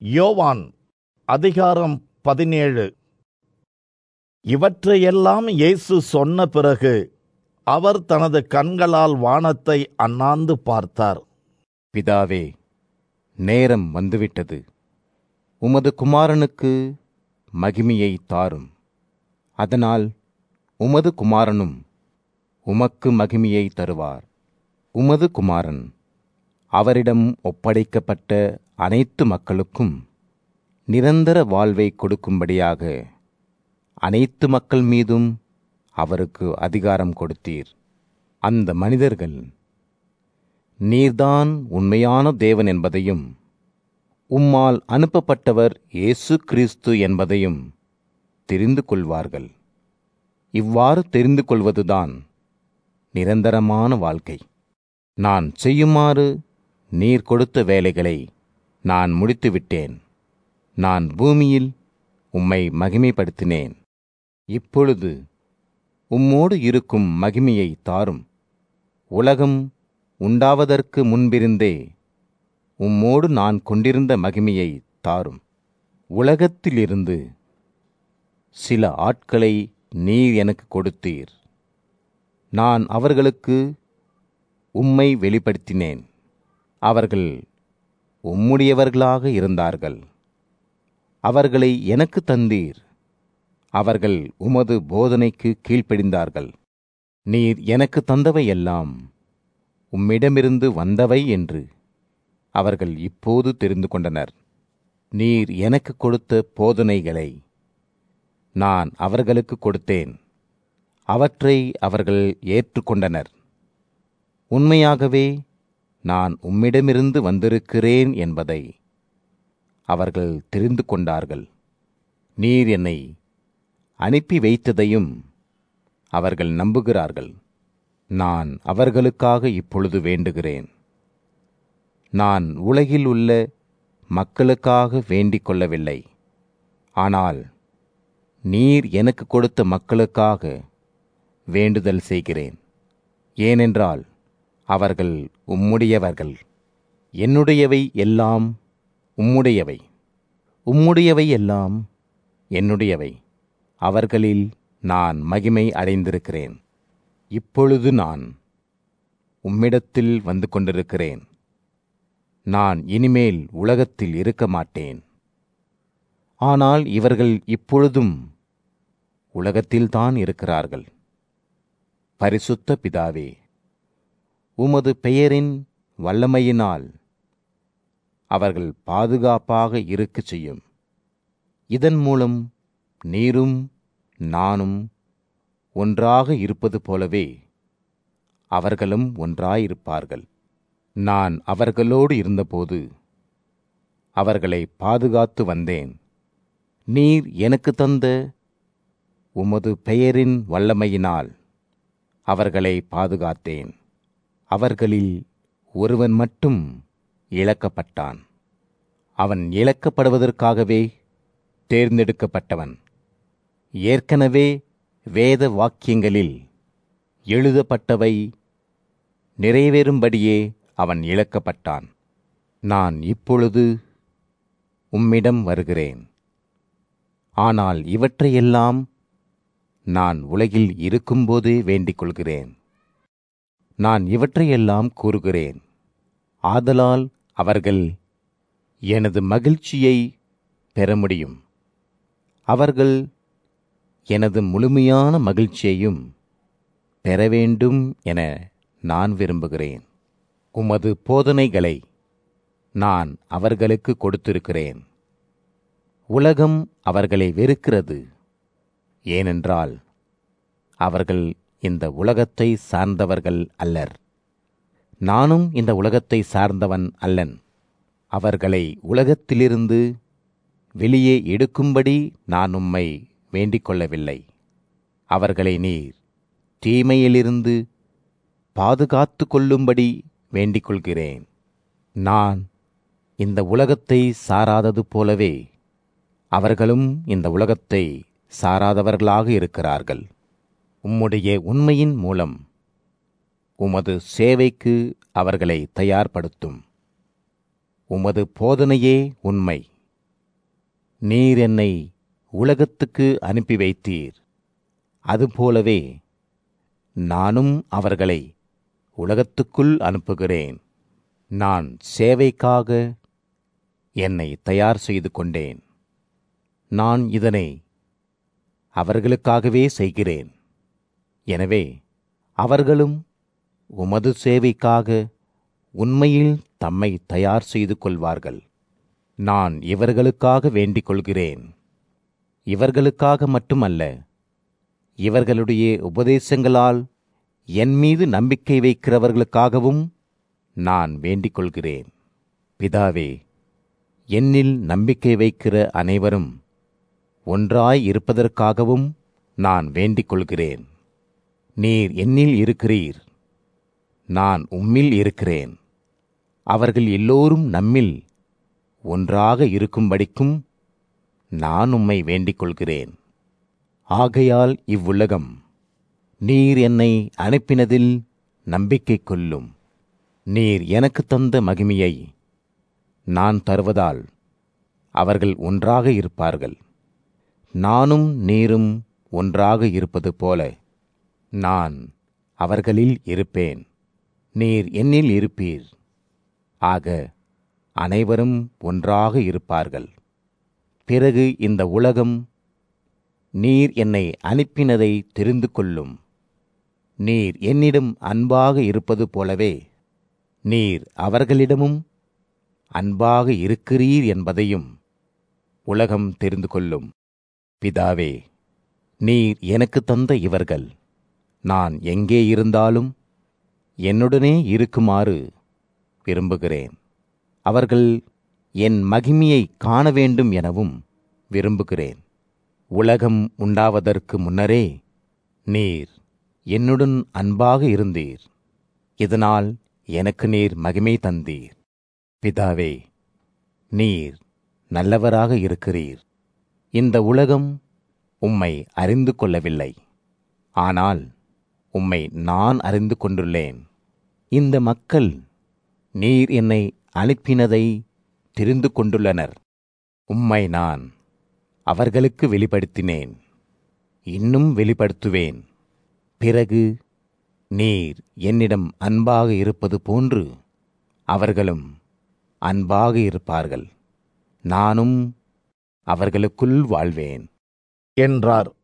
யோவான் அதிகாரம் பதினேழு இவற்றையெல்லாம் இயேசு சொன்ன பிறகு அவர் தனது கண்களால் வானத்தை அண்ணாந்து பார்த்தார் பிதாவே நேரம் வந்துவிட்டது உமது குமாரனுக்கு மகிமையை தாரும் அதனால் உமது குமாரனும் உமக்கு மகிமையை தருவார் உமது குமாரன் அவரிடம் ஒப்படைக்கப்பட்ட அனைத்து மக்களுக்கும் நிரந்தர வாழ்வை கொடுக்கும்படியாக அனைத்து மக்கள் மீதும் அவருக்கு அதிகாரம் கொடுத்தீர் அந்த மனிதர்கள் நீர்தான் உண்மையான தேவன் என்பதையும் உம்மால் அனுப்பப்பட்டவர் இயேசு கிறிஸ்து என்பதையும் தெரிந்து கொள்வார்கள் இவ்வாறு தெரிந்து கொள்வதுதான் நிரந்தரமான வாழ்க்கை நான் செய்யுமாறு நீர் கொடுத்த வேலைகளை நான் முடித்துவிட்டேன் நான் பூமியில் உம்மை மகிமைப்படுத்தினேன் இப்பொழுது உம்மோடு இருக்கும் மகிமையை தாரும் உலகம் உண்டாவதற்கு முன்பிருந்தே உம்மோடு நான் கொண்டிருந்த மகிமையை தாரும் உலகத்திலிருந்து சில ஆட்களை நீர் எனக்கு கொடுத்தீர் நான் அவர்களுக்கு உம்மை வெளிப்படுத்தினேன் அவர்கள் உம்முடையவர்களாக இருந்தார்கள் அவர்களை எனக்கு தந்தீர் அவர்கள் உமது போதனைக்கு கீழ்ப்படிந்தார்கள் நீர் எனக்கு தந்தவை எல்லாம் உம்மிடமிருந்து வந்தவை என்று அவர்கள் இப்போது தெரிந்து கொண்டனர் நீர் எனக்கு கொடுத்த போதனைகளை நான் அவர்களுக்கு கொடுத்தேன் அவற்றை அவர்கள் ஏற்றுக்கொண்டனர் உண்மையாகவே நான் உம்மிடமிருந்து வந்திருக்கிறேன் என்பதை அவர்கள் தெரிந்து கொண்டார்கள் நீர் என்னை அனுப்பி வைத்ததையும் அவர்கள் நம்புகிறார்கள் நான் அவர்களுக்காக இப்பொழுது வேண்டுகிறேன் நான் உலகில் உள்ள மக்களுக்காக வேண்டிக் கொள்ளவில்லை ஆனால் நீர் எனக்கு கொடுத்த மக்களுக்காக வேண்டுதல் செய்கிறேன் ஏனென்றால் அவர்கள் உம்முடையவர்கள் என்னுடையவை எல்லாம் உம்முடையவை உம்முடையவை எல்லாம் என்னுடையவை அவர்களில் நான் மகிமை அடைந்திருக்கிறேன் இப்பொழுது நான் உம்மிடத்தில் வந்து கொண்டிருக்கிறேன் நான் இனிமேல் உலகத்தில் இருக்க மாட்டேன் ஆனால் இவர்கள் இப்பொழுதும் உலகத்தில்தான் இருக்கிறார்கள் பரிசுத்த பிதாவே உமது பெயரின் வல்லமையினால் அவர்கள் பாதுகாப்பாக இருக்கச் செய்யும் இதன் மூலம் நீரும் நானும் ஒன்றாக இருப்பது போலவே அவர்களும் ஒன்றாயிருப்பார்கள் நான் அவர்களோடு இருந்தபோது அவர்களை பாதுகாத்து வந்தேன் நீர் எனக்கு தந்த உமது பெயரின் வல்லமையினால் அவர்களை பாதுகாத்தேன் அவர்களில் ஒருவன் மட்டும் இழக்கப்பட்டான் அவன் இழக்கப்படுவதற்காகவே தேர்ந்தெடுக்கப்பட்டவன் ஏற்கனவே வேத வாக்கியங்களில் எழுதப்பட்டவை நிறைவேறும்படியே அவன் இழக்கப்பட்டான் நான் இப்பொழுது உம்மிடம் வருகிறேன் ஆனால் இவற்றையெல்லாம் நான் உலகில் இருக்கும்போதே வேண்டிக் கொள்கிறேன் நான் இவற்றையெல்லாம் கூறுகிறேன் ஆதலால் அவர்கள் எனது மகிழ்ச்சியை பெற முடியும் அவர்கள் எனது முழுமையான மகிழ்ச்சியையும் பெற வேண்டும் என நான் விரும்புகிறேன் உமது போதனைகளை நான் அவர்களுக்கு கொடுத்திருக்கிறேன் உலகம் அவர்களை வெறுக்கிறது ஏனென்றால் அவர்கள் இந்த உலகத்தை சார்ந்தவர்கள் அல்லர் நானும் இந்த உலகத்தை சார்ந்தவன் அல்லன் அவர்களை உலகத்திலிருந்து வெளியே எடுக்கும்படி நான் உம்மை வேண்டிக் கொள்ளவில்லை அவர்களை நீர் தீமையிலிருந்து பாதுகாத்து கொள்ளும்படி வேண்டிக் கொள்கிறேன் நான் இந்த உலகத்தை சாராதது போலவே அவர்களும் இந்த உலகத்தை சாராதவர்களாக இருக்கிறார்கள் உம்முடைய உண்மையின் மூலம் உமது சேவைக்கு அவர்களை தயார்படுத்தும் உமது போதனையே உண்மை நீர் என்னை உலகத்துக்கு அனுப்பி வைத்தீர் அதுபோலவே நானும் அவர்களை உலகத்துக்குள் அனுப்புகிறேன் நான் சேவைக்காக என்னை தயார் செய்து கொண்டேன் நான் இதனை அவர்களுக்காகவே செய்கிறேன் எனவே அவர்களும் உமது சேவைக்காக உண்மையில் தம்மை தயார் செய்து கொள்வார்கள் நான் இவர்களுக்காக வேண்டிக் கொள்கிறேன் இவர்களுக்காக மட்டுமல்ல இவர்களுடைய உபதேசங்களால் என் மீது நம்பிக்கை வைக்கிறவர்களுக்காகவும் நான் வேண்டிக் கொள்கிறேன் பிதாவே என்னில் நம்பிக்கை வைக்கிற அனைவரும் ஒன்றாய் இருப்பதற்காகவும் நான் வேண்டிக் கொள்கிறேன் நீர் என்னில் இருக்கிறீர் நான் உம்மில் இருக்கிறேன் அவர்கள் எல்லோரும் நம்மில் ஒன்றாக இருக்கும்படிக்கும் நான் உம்மை வேண்டிக் கொள்கிறேன் ஆகையால் இவ்வுலகம் நீர் என்னை அனுப்பினதில் நம்பிக்கை கொள்ளும் நீர் எனக்கு தந்த மகிமையை நான் தருவதால் அவர்கள் ஒன்றாக இருப்பார்கள் நானும் நீரும் ஒன்றாக இருப்பது போல நான் அவர்களில் இருப்பேன் நீர் என்னில் இருப்பீர் ஆக அனைவரும் ஒன்றாக இருப்பார்கள் பிறகு இந்த உலகம் நீர் என்னை அனுப்பினதை தெரிந்து கொள்ளும் நீர் என்னிடம் அன்பாக இருப்பது போலவே நீர் அவர்களிடமும் அன்பாக இருக்கிறீர் என்பதையும் உலகம் தெரிந்து கொள்ளும் பிதாவே நீர் எனக்கு தந்த இவர்கள் நான் எங்கே இருந்தாலும் என்னுடனே இருக்குமாறு விரும்புகிறேன் அவர்கள் என் மகிமையை காண வேண்டும் எனவும் விரும்புகிறேன் உலகம் உண்டாவதற்கு முன்னரே நீர் என்னுடன் அன்பாக இருந்தீர் இதனால் எனக்கு நீர் மகிமை தந்தீர் பிதாவே நீர் நல்லவராக இருக்கிறீர் இந்த உலகம் உம்மை அறிந்து கொள்ளவில்லை ஆனால் உம்மை நான் அறிந்து கொண்டுள்ளேன் இந்த மக்கள் நீர் என்னை அனுப்பினதை தெரிந்து கொண்டுள்ளனர் உம்மை நான் அவர்களுக்கு வெளிப்படுத்தினேன் இன்னும் வெளிப்படுத்துவேன் பிறகு நீர் என்னிடம் அன்பாக இருப்பது போன்று அவர்களும் அன்பாக இருப்பார்கள் நானும் அவர்களுக்குள் வாழ்வேன் என்றார்